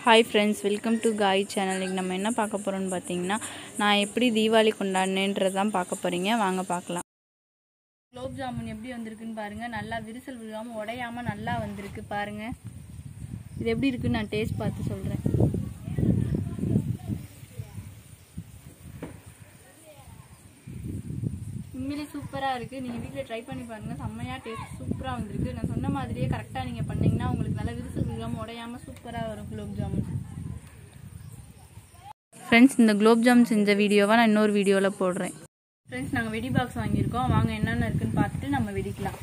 hi friends welcome to Kai channel இன்றைக்கி நம்ம என்ன பார்க்க போகிறோம்னு பார்த்தீங்கன்னா நான் எப்படி தீபாவளி கொண்டாடினேன்றது தான் பார்க்க போகிறீங்க வாங்க பார்க்கலாம் குலோப் ஜாமுன் எப்படி வந்திருக்குன்னு பாருங்கள் நல்லா விரிசல் விழுகாமல் உடையாமல் நல்லா வந்திருக்கு பாருங்கள் இது எப்படி இருக்குன்னு நான் டேஸ்ட் பார்த்து சொல்கிறேன் உண்மையிலே சூப்பராக இருக்குது நீங்கள் வீட்டில் ட்ரை பண்ணி பாருங்கள் செம்மையாக டேஸ்ட் சூப்பராக வந்திருக்கு நான் சொன்ன மாதிரியே கரெக்டாக நீங்கள் பண்ணீங்கன்னா உங்களுக்கு நல்லா விரிசல் விழுகாமல் உடையாமல் சூப்பராக வரும் குலோப் ஜாமுன் ஃப்ரெண்ட்ஸ் இந்த குலோப் ஜாமுன் செஞ்ச வீடியோவை நான் இன்னொரு வீடியோவில் போடுறேன் ஃப்ரெண்ட்ஸ் நாங்கள் வெடி பாக்ஸ் வாங்கியிருக்கோம் வாங்க என்னென்ன இருக்குன்னு பார்த்துட்டு நம்ம வெடிக்கலாம்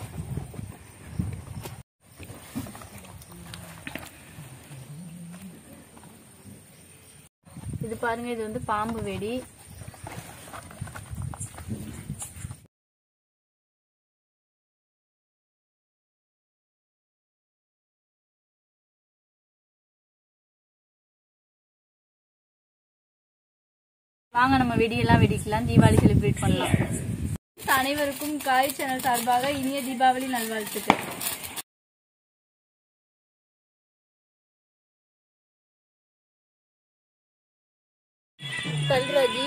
இது பாருங்க இது வந்து பாம்பு வெடி வாங்க நம்ம வெடியெல்லாம் வெடிக்கலாம் தீபாவளி செலிப்ரேட் பண்ணலாம் அனைவருக்கும் காய் சேனல் சார்பாக இனிய தீபாவளி நல்வாழ்த்துக்கள் கல்ராஜி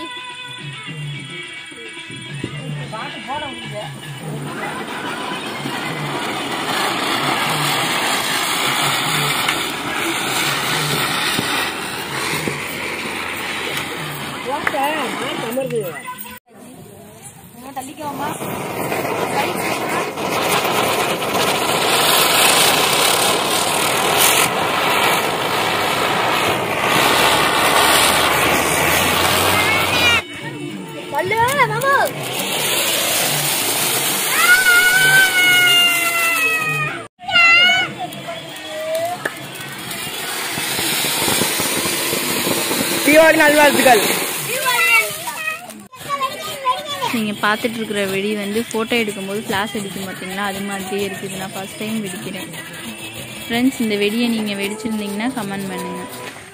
கொஞ்சம் தள்ளிக்கோமா தீபாவளி நல்வாழ்த்துக்கள் நீங்கள் பார்த்துட்டு இருக்கிற வெடி வந்து ஃபோட்டோ எடுக்கும்போது ஃப்ளாஷ் அடிக்கும் பார்த்தீங்களா அது மாதிரியே இருக்குது நான் ஃபஸ்ட் டைம் வெடிக்கிறேன் ஃப்ரெண்ட்ஸ் இந்த வெடியை நீங்கள் வெடிச்சிருந்தீங்கன்னா கமெண்ட் பண்ணுங்கள்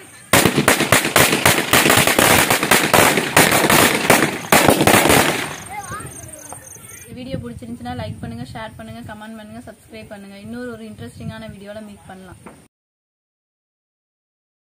வீடியோ பிடிச்சிருந்துச்சுன்னா லைக் பண்ணுங்கள் ஷேர் பண்ணுங்கள் கமெண்ட் பண்ணுங்கள் சப்ஸ்கிரைப் பண்ணுங்கள் இன்னொரு ஒரு இன்ட்ரெஸ்டிங்கான வீடியோவில் மீட் பண்ணலாம்